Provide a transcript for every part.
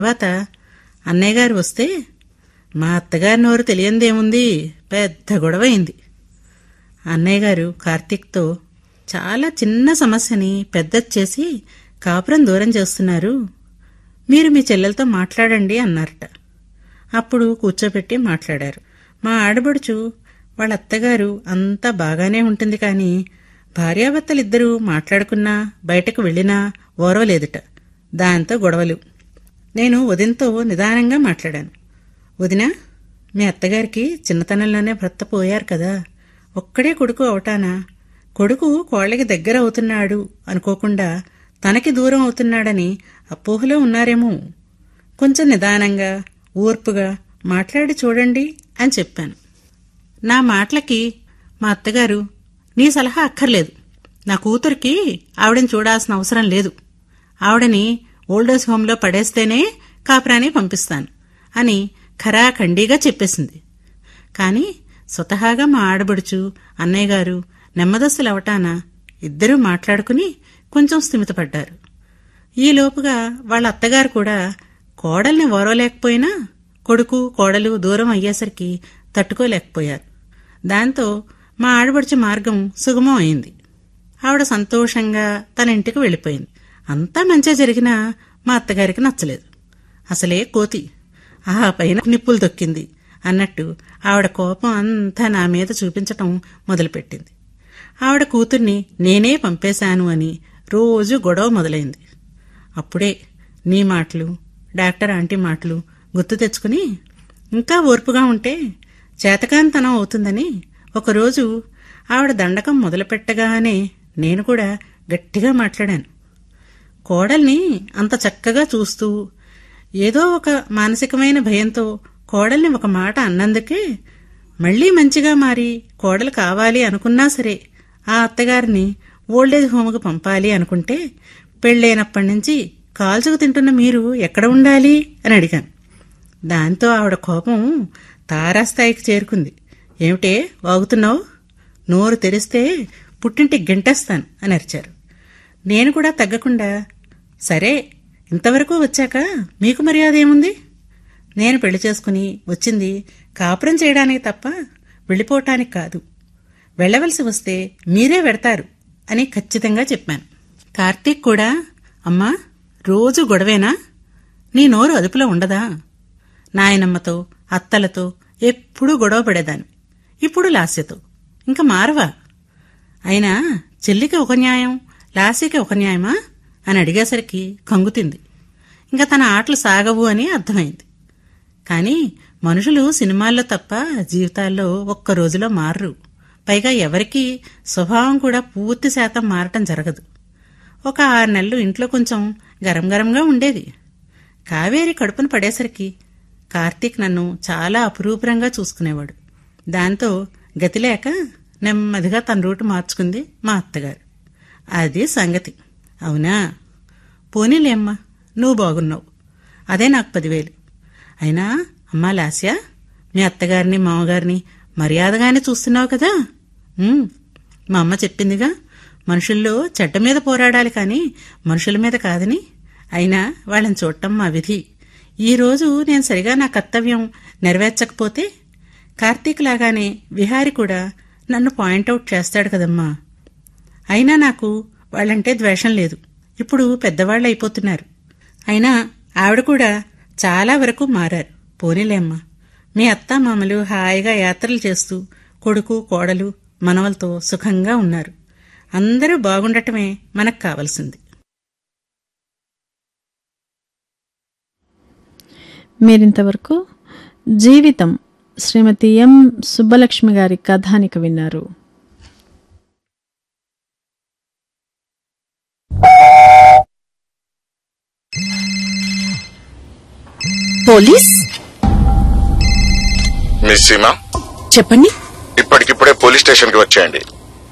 తర్వాత అన్నయ్య గారు వస్తే మా అత్తగారి నోరు తెలియందేముంది పెద్ద గొడవ అయింది అన్నయ్య గారు కార్తీక్తో చాలా చిన్న సమస్యని పెద్దది చేసి కాపురం దూరం చేస్తున్నారు మీరు మీ చెల్లెలతో మాట్లాడండి అన్నారట అప్పుడు కూర్చోబెట్టి మాట్లాడారు మా ఆడబడుచు వాళ్ళ అత్తగారు అంతా బాగానే ఉంటుంది కానీ భార్యాభర్తలిద్దరూ మాట్లాడుకున్నా బయటకు వెళ్ళినా ఓరవలేదుట దాంతో గొడవలు నేను వదినతో నిదానంగా మాట్లాడాను వదినా మీ అత్తగారికి చిన్నతనంలోనే భర్త పోయారు కదా ఒక్కడే కొడుకు అవటానా కొడుకు కోళ్ళకి దగ్గర అవుతున్నాడు అనుకోకుండా తనకి దూరం అవుతున్నాడని అపోహలో ఉన్నారేమో కొంచెం నిదానంగా ఓర్పుగా మాట్లాడి చూడండి అని చెప్పాను నా మాటలకి మా అత్తగారు నీ సలహా అక్కర్లేదు నా కూతురికి ఆవిడని చూడాల్సిన అవసరం లేదు ఆవిడని ఓల్డేజ్ హోంలో పడేస్తేనే కాపురాని పంపిస్తాను అని ఖరాఖండీగా చెప్పేసింది కాని స్వతహాగా మా ఆడబడుచు అన్నయ్య గారు నెమ్మదస్తులవటాన ఇద్దరూ మాట్లాడుకుని కొంచెం స్థిమితపడ్డారు ఈలోపుగా వాళ్ళ అత్తగారు కూడా కోడల్ని ఓరవలేకపోయినా కొడుకు కోడలు దూరం అయ్యేసరికి తట్టుకోలేకపోయారు దాంతో మా ఆడబడుచు మార్గం సుగమం అయింది ఆవిడ సంతోషంగా తన ఇంటికి వెళ్ళిపోయింది అంతా మంచిగా జరిగినా మా అత్తగారికి నచ్చలేదు అసలే కోతి ఆ పైన నిప్పులు తొక్కింది అన్నట్టు ఆవిడ కోపం అంతా నా మీద చూపించటం మొదలుపెట్టింది ఆవిడ కూతుర్ని నేనే పంపేశాను అని రోజు గొడవ మొదలైంది అప్పుడే నీ మాటలు డాక్టర్ ఆంటీ మాటలు గుర్తు తెచ్చుకుని ఇంకా ఓర్పుగా ఉంటే చేతకాంతనం అవుతుందని ఒకరోజు ఆవిడ దండకం మొదలుపెట్టగానే నేను కూడా గట్టిగా మాట్లాడాను కోడల్ని అంత చక్కగా చూస్తూ ఏదో ఒక మానసికమైన భయంతో కోడల్ని ఒక మాట అన్నందుకే మళ్లీ మంచిగా మారి కోడలు కావాలి అనుకున్నా సరే ఆ అత్తగారిని ఓల్డేజ్ హోమ్కు పంపాలి అనుకుంటే పెళ్ళైనప్పటి నుంచి కాల్చుకు తింటున్న మీరు ఎక్కడ ఉండాలి అని అడిగాను దాంతో ఆవిడ కోపం తారాస్థాయికి చేరుకుంది ఏమిటే వాగుతున్నావు నోరు తెరిస్తే పుట్టింటికి గెంటేస్తాను అని అరిచారు నేను కూడా తగ్గకుండా సరే ఇంతవరకు వచ్చాక మీకు మర్యాద ఏముంది నేను పెళ్లి చేసుకుని వచ్చింది కాపురం చేయడానికి తప్ప వెళ్ళిపోవటానికి కాదు వెళ్ళవలసి వస్తే మీరే వెడతారు అని ఖచ్చితంగా చెప్పాను కార్తీక్ కూడా అమ్మా రోజు గొడవేనా నీ నోరు అదుపులో ఉండదా నాయనమ్మతో అత్తలతో ఎప్పుడూ గొడవ పడేదాన్ని ఇప్పుడు లాస్యతో ఇంకా మారవా అయినా చెల్లికి ఒక న్యాయం లాస్యకి ఒక న్యాయమా అని అడిగేసరికి కంగుతింది ఇంకా తన ఆటలు సాగవు అని అర్థమైంది కానీ మనుషులు సినిమాల్లో తప్ప జీవితాల్లో ఒక్క రోజులో మారరు పైగా ఎవరికీ స్వభావం కూడా పూర్తి శాతం మారటం జరగదు ఒక ఆరు నెలలు ఇంట్లో కొంచెం గరం గరంగా ఉండేది కావేరి కడుపున పడేసరికి కార్తీక్ నన్ను చాలా అపురూపరంగా చూసుకునేవాడు దాంతో గతిలేక నెమ్మదిగా తన రూటు మార్చుకుంది మా అత్తగారు అది సంగతి అవునా పోనీలేమ్మా నువ్వు బాగున్నావు అదే నాకు పదివేలు అయినా అమ్మా లాస్యా మీ అత్తగారిని మామగారిని మర్యాదగానే చూస్తున్నావు కదా ఉమ్, మా అమ్మ చెప్పిందిగా మనుషుల్లో చెడ్డ మీద పోరాడాలి కానీ మనుషుల మీద కాదని అయినా వాళ్ళని చూడటం మా విధి ఈ రోజు నేను సరిగా నా కర్తవ్యం నెరవేర్చకపోతే కార్తీక్ లాగానే విహారి కూడా నన్ను పాయింట్అవుట్ చేస్తాడు కదమ్మా అయినా నాకు వాళ్ళంటే ద్వేషం లేదు ఇప్పుడు పెద్దవాళ్ళు అయిపోతున్నారు అయినా ఆవిడ కూడా చాలా వరకు మారారు పోనీలేమ్మా మీ అత్త మామలు హాయిగా యాత్రలు చేస్తూ కొడుకు కోడలు మనవలతో సుఖంగా ఉన్నారు అందరూ బాగుండటమే మనకు కావలసింది మీరింతవరకు జీవితం శ్రీమతి ఎం సుబ్బలక్ష్మి గారి కథానిక విన్నారు పోలీస్ మిస్ సీమా చెప్పండి ఇప్పటికిప్పుడే పోలీస్ స్టేషన్ కి వచ్చేయండి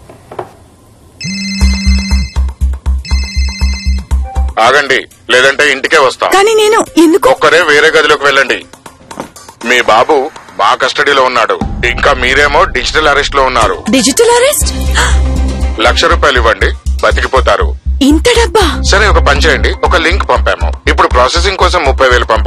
ఆగండి లేదంటే ఇంటికే వస్తా కానీ నేను ఎందుకు ఒక్కరే వేరే గదిలోకి వెళ్ళండి మీ బాబు మా కస్టడీలో ఉన్నాడు ఇంకా మీరేమో డిజిటల్ అరెస్ట్ లో ఉన్నారు డిజిటల్ అరెస్ట్ లక్ష రూపాయలు ఇవ్వండి బతికిపోతారు ఇంత డబ్బా సరే ఒక పని చేయండి ఒక లింక్ పంపాము ఇప్పుడు ప్రాసెసింగ్ కోసం ముప్పై వేలు పంపండి